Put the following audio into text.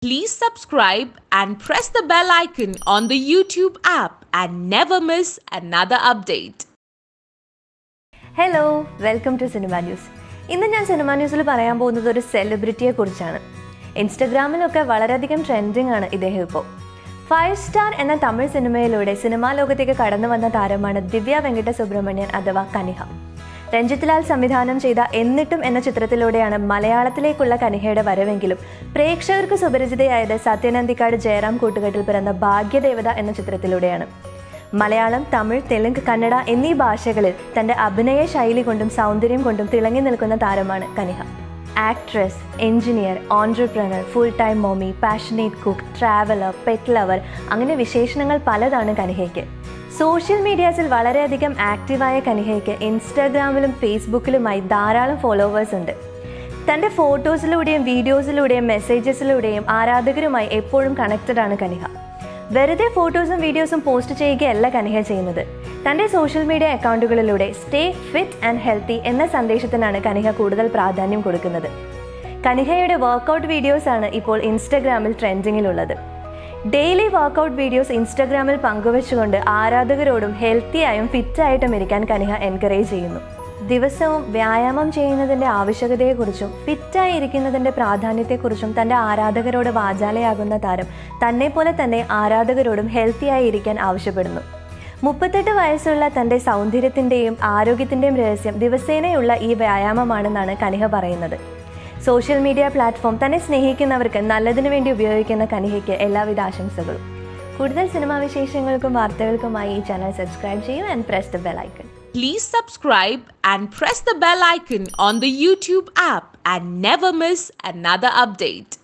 Please subscribe and press the bell icon on the YouTube app and never miss another update. Hello welcome to cinema news ഇന്ന് ഞാൻ cinema ന്യൂസിൽ പറയാൻ പോകുന്നത് ഒരു സെലിബ്രിറ്റിയെ കുറിച്ചാണ് ഇൻസ്റ്റഗ്രാമിലൊക്കെ വളരെയധികം ട്രെൻഡിങ് ആണ് ഇദ്ദേഹം ഇപ്പോൾ ഫൈവ് സ്റ്റാർ എന്ന തമിഴ് സിനിമയിലൂടെ സിനിമാ ലോകത്തേക്ക് കടന്നു വന്ന താരമാണ് ദിവ്യ വെങ്കട സുബ്രഹ്മണ്യൻ അഥവാ കനിഹ രഞ്ജിത് ലാൽ സംവിധാനം ചെയ്ത എന്നിട്ടും എന്ന ചിത്രത്തിലൂടെയാണ് മലയാളത്തിലേക്കുള്ള കനിഹയുടെ വരവെങ്കിലും പ്രേക്ഷകർക്ക് സുപരിചിതയായത് സത്യനന്ദിക്കാട് ജയറാം കൂട്ടുകെട്ടിൽ പിറന്ന ഭാഗ്യദേവത എന്ന ചിത്രത്തിലൂടെയാണ് മലയാളം തമിഴ് തെലുങ്ക് കന്നഡ എന്നീ ഭാഷകളിൽ തന്റെ അഭിനയ ശൈലി കൊണ്ടും സൗന്ദര്യം കൊണ്ടും തിളങ്ങി നിൽക്കുന്ന താരമാണ് Kaniha actress engineer entrepreneur full time mommy passionate cook traveller pet lover അങ്ങനെ വിശേഷണങ്ങൾ പലതാണ് കനിഹയ്ക്ക് സോഷ്യൽ മീഡിയാസിൽ വളരെയധികം ആക്റ്റീവായ കനിഹയ്ക്ക് ഇൻസ്റ്റാഗ്രാമിലും ഫേസ്ബുക്കിലുമായി ധാരാളം ഫോളോവേഴ്സ് ഉണ്ട് തൻ്റെ ഫോട്ടോസിലൂടെയും വീഡിയോസിലൂടെയും മെസ്സേജസിലൂടെയും ആരാധകരുമായി എപ്പോഴും കണക്റ്റഡ് ആണ് കനിഹ വെറുതെ ഫോട്ടോസും വീഡിയോസും പോസ്റ്റ് ചെയ്യുകയല്ല കനിഹ ചെയ്യുന്നത് തൻ്റെ സോഷ്യൽ മീഡിയ അക്കൗണ്ടുകളിലൂടെ സ്റ്റേ ഫിറ്റ് ആൻഡ് ഹെൽത്തി എന്ന സന്ദേശത്തിനാണ് കനിഹ കൂടുതൽ പ്രാധാന്യം കൊടുക്കുന്നത് കനിഹയുടെ വർക്കൗട്ട് വീഡിയോസാണ് ഇപ്പോൾ ഇൻസ്റ്റഗ്രാമിൽ ട്രെൻഡിങ്ങിലുള്ളത് ഡെയിലി വർക്കൗട്ട് വീഡിയോസ് ഇൻസ്റ്റഗ്രാമിൽ പങ്കുവെച്ചുകൊണ്ട് ആരാധകരോടും ഹെൽത്തിയായും ഫിറ്റായിട്ടും ഇരിക്കാൻ കനിഹ എൻകറേജ് ചെയ്യുന്നു ദിവസവും വ്യായാമം ചെയ്യുന്നതിൻ്റെ ആവശ്യകതയെക്കുറിച്ചും ഫിറ്റായി ഇരിക്കുന്നതിൻ്റെ പ്രാധാന്യത്തെക്കുറിച്ചും തൻ്റെ ആരാധകരോട് വാചാലയാകുന്ന താരം തന്നെ പോലെ തന്നെ ആരാധകരോടും ഹെൽത്തിയായി ഇരിക്കാൻ ആവശ്യപ്പെടുന്നു മുപ്പത്തെട്ട് വയസ്സുള്ള തൻ്റെ സൗന്ദര്യത്തിൻ്റെയും ആരോഗ്യത്തിൻ്റെയും രഹസ്യം ദിവസേനയുള്ള ഈ വ്യായാമമാണെന്നാണ് കനിഹ പറയുന്നത് സോഷ്യൽ മീഡിയ പ്ലാറ്റ്ഫോം തന്നെ സ്നേഹിക്കുന്നവർക്ക് നല്ലതിനു വേണ്ടി ഉപയോഗിക്കുന്ന കനിഹയ്ക്ക് എല്ലാവിധ ആശംസകളും കൂടുതൽ സിനിമാ വിശേഷങ്ങൾക്കും വാർത്തകൾക്കുമായി ഈ ചാനൽ സബ്സ്ക്രൈബ് ചെയ്യൂ and press the bell icon Please subscribe and press the bell icon on the YouTube app and never miss another update.